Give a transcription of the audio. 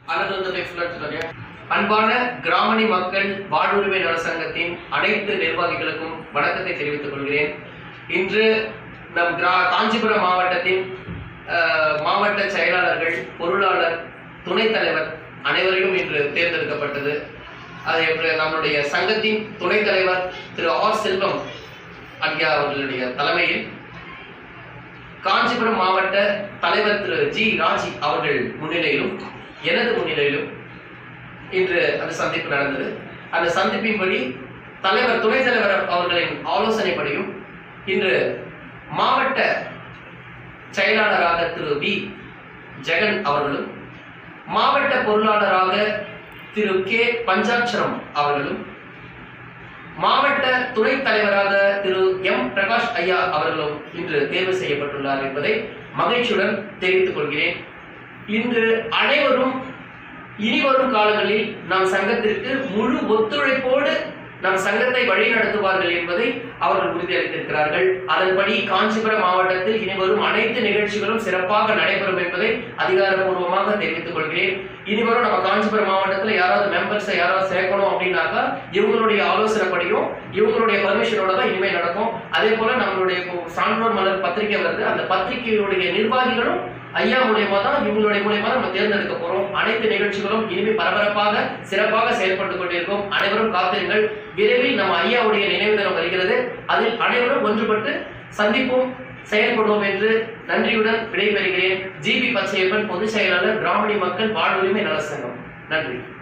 அனந்தத்தை சொல்லுங்க அன்பான கிராமணி மக்கள் வாழ்வுரிமை நல சங்கத்தின் அனைத்து நிர்வாகிகளுக்கும் வணக்கத்தை தெரிவித்துக் கொள்கிறேன் இன்று நம் கிரா காஞ்சிபுரம் மாவட்டத்தின் அஹ், மாவட்ட செயலாளர்கள் பொருளாளர் துணைத் தலைவர் அனைவரையும் இன்று தேர்ந்தெடுக்கப்பட்டது அது எப்படி நம்மளுடைய சங்கத்தின் துணைத் தலைவர் திரு ஆர் செல்வம் ஐயா அவர்களுடைய தலைமையில் காஞ்சிபுரம் மாவட்ட தலைவர் திரு ஜி ராஜி அவர்கள் முன்னிலையிலும் எனது முன்னிலையிலும் இன்று அந்த சந்திப்பு நடந்தது அந்த சந்திப்பின்படி தலைவர் துணைத் தலைவர் அவர்களின் ஆலோசனைப்படியும் இன்று மாவட்ட செயலாளராக திரு வி ஜெகன் அவர்களும் மாவட்ட பொருளாளராக திரு கே பஞ்சாட்சரம் அவர்களும் மாவட்ட துணைத் தலைவராக திரு எம் பிரகாஷ் ஐயா அவர்களும் இன்று தேர்வு செய்யப்பட்டுள்ளார் என்பதை மகிழ்ச்சியுடன் தெரிவித்துக் கொள்கிறேன் இன்று அனைவரும் இனிவரும் காலங்களில் நம் சங்கத்திற்கு முழு ஒத்துழைப்போடு நம் சங்கத்தை வழிநடத்துவார்கள் என்பதை அவர்கள் உறுதியளித்திருக்கிறார்கள் அதன்படி காஞ்சிபுரம் மாவட்டத்தில் இனிவரும் அனைத்து நிகழ்ச்சிகளும் சிறப்பாக நடைபெறும் என்பதை அதிகாரப்பூர்வமாக தெரிவித்துக் கொள்கிறேன் இனிவரும் நம்ம காஞ்சிபுரம் மாவட்டத்தில் யாராவது மெம்பர்ஸை யாராவது சேர்க்கணும் அப்படின்னாக்கா இவங்களுடைய ஆலோசனைப்படியும் இவங்களுடைய பர்மிஷனோட தான் இனிமேல் நடக்கும் அதே போல நம்மளுடைய இப்போ சான்றோர் மலர் பத்திரிகை வருது அந்த பத்திரிகையுடைய நிர்வாகிகளும் ஐயா மூலியமா தான் இவங்களுடைய மூலியமா தான் நம்ம தேர்ந்தெடுக்க போறோம் அனைத்து நிகழ்ச்சிகளும் இனிமே பரபரப்பாக சிறப்பாக செயல்பட்டு கொண்டிருக்கும் அனைவரும் காத்திருங்கள் விரைவில் நம்ம ஐயாவுடைய நினைவு தினம் வருகிறது அதில் அனைவரும் ஒன்றுபட்டு சந்திப்போம் செயல்படுவோம் என்று நன்றியுடன் விடைபெறுகிறேன் ஜிபி பச்சையப்பன் பொதுச் செயலாளர் பிராமணி மக்கள் வாழ்வுரிமை நல சங்கம் நன்றி